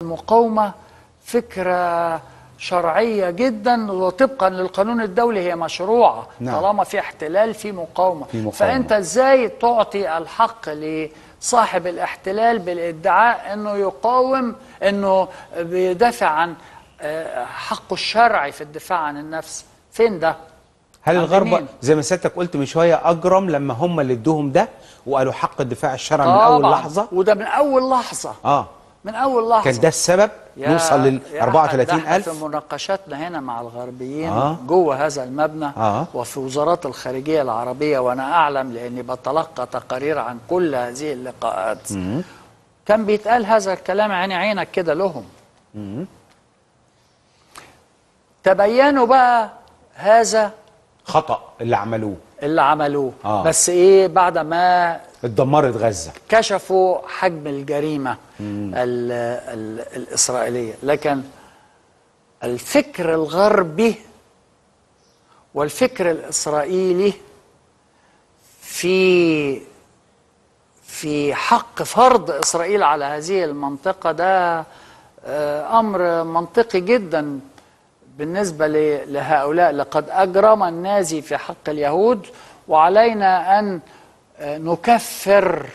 المقاومة فكرة شرعية جدا وطبقا للقانون الدولي هي مشروعة نعم. طالما في احتلال في مقاومة. في مقاومة. فأنت ازاي تعطي الحق لصاحب الاحتلال بالادعاء انه يقاوم انه بيدافع عن آه، حقه الشرعي في الدفاع عن النفس فين ده؟ هل عند الغرب مين؟ زي ما سيادتك قلت من شويه اجرم لما هم اللي ادوهم ده وقالوا حق الدفاع الشرعي من اول طبعاً. لحظه وده من اول لحظة اه من اول لحظة كان ده السبب يا- نوصل لل يا أحمد، ده احنا 34000 في مناقشاتنا هنا مع الغربيين آه. جوه هذا المبنى آه. وفي وزارات الخارجيه العربيه وانا اعلم لاني بتلقى تقارير عن كل هذه اللقاءات كان بيتقال هذا الكلام عيني عينك كده لهم تبينوا بقى هذا خطا اللي عملوه اللي عملوه آه. بس ايه بعد ما اتدمرت غزه كشفوا حجم الجريمة ال ال الإسرائيلية لكن الفكر الغربي والفكر الإسرائيلي في في حق فرض إسرائيل على هذه المنطقة ده آه، أمر منطقي جدا بالنسبة ل- لهؤلاء لقد أجرم النازي في حق اليهود وعلينا أن آه، نكفر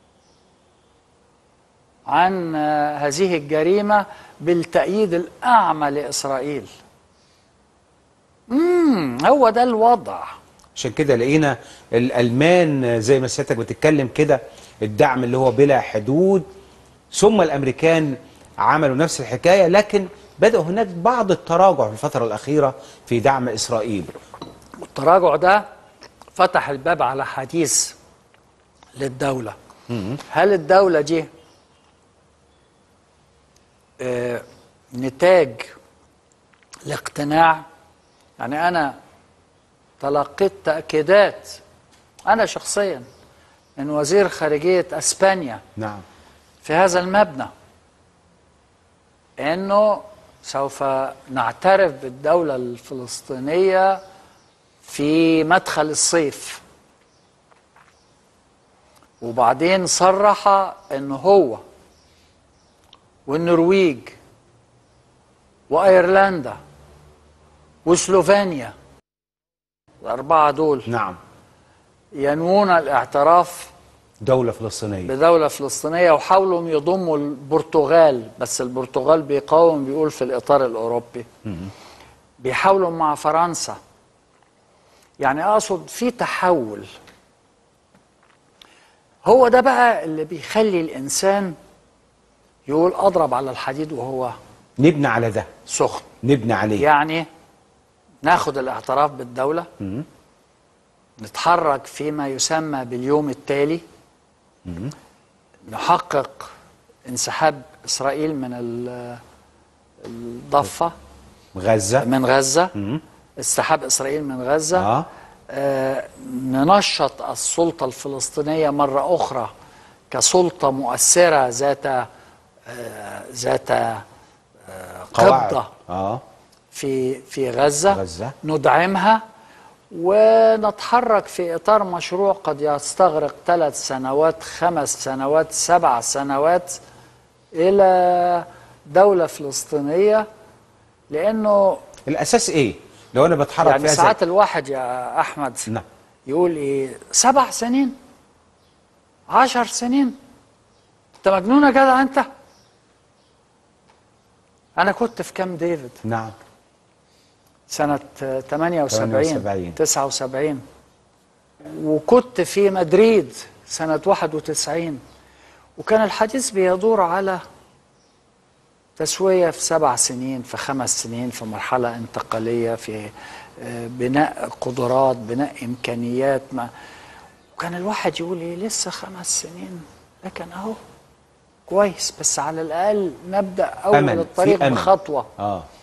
عن آه، هذه الجريمة بالتأييد الأعمى لإسرائيل مم هو ده الوضع عشان كده لقينا الالمان زي ما سيادتك بتتكلم كده الدعم اللي هو بلا حدود ثم الامريكان عملوا نفس الحكايه لكن بدا هناك بعض التراجع في الفتره الاخيره في دعم اسرائيل التراجع ده فتح الباب على حديث للدولة هل الدولة دي آه، نتاج الاقتناع يعني أنا تلقيت تأكيدات أنا شخصيا من وزير خارجية أسبانيا نعم في هذا المبنى انه سوف نعترف بالدولة الفلسطينية في مدخل الصيف وبعدين صرح انه هو والنرويج وايرلندا وسلوفينيا الاربعه دول نعم ينوون الاعتراف دوله فلسطينيه بدولة فلسطينية وحاولوا يضموا البرتغال بس البرتغال بيقاوم بيقول في الإطار الأوروبي بيحاولوا مع فرنسا يعني أقصد في تحول هو ده بقى اللي بيخلي الإنسان يقول أضرب على الحديد وهو نبني على ده سخن نبني عليه يعني ناخد الاعتراف بالدولة نتحرك فيما يسمى باليوم التالي نحقق انسحاب إسرائيل من ال- الضفة غزه من غزة انسحاب إسرائيل من غزة اه آه، ننشط السلطة الفلسطينية مرة أخرى كسلطة مؤثرة ذات آه، ذات آه، قواعد قبضة اه في في غزة, غزة. ندعمها ونتحرك في إطار مشروع قد يستغرق ثلاث سنوات خمس سنوات سبع سنوات إلى دولة فلسطينية لأنه الاساس ايه لو انا بتحرك يعني في هذا ساعات الواحد يا أحمد نعم يقول إيه سبع سنين عشر سنين أنت مجنون يا جدع أنت أنا كنت في كام ديفيد نعم سنة 78 78. 79 وكنت في مدريد سنة 91 وكان الحديث بيدور على تسوية في سبع سنين في خمس سنين في مرحلة انتقالية في آه، بناء قدرات بناء إمكانيات ما وكان الواحد يقول إيه لسه خمس سنين لكن أهو كويس بس على الأقل نبدأ أول أمل، في الطريق أمل. بخطوة اه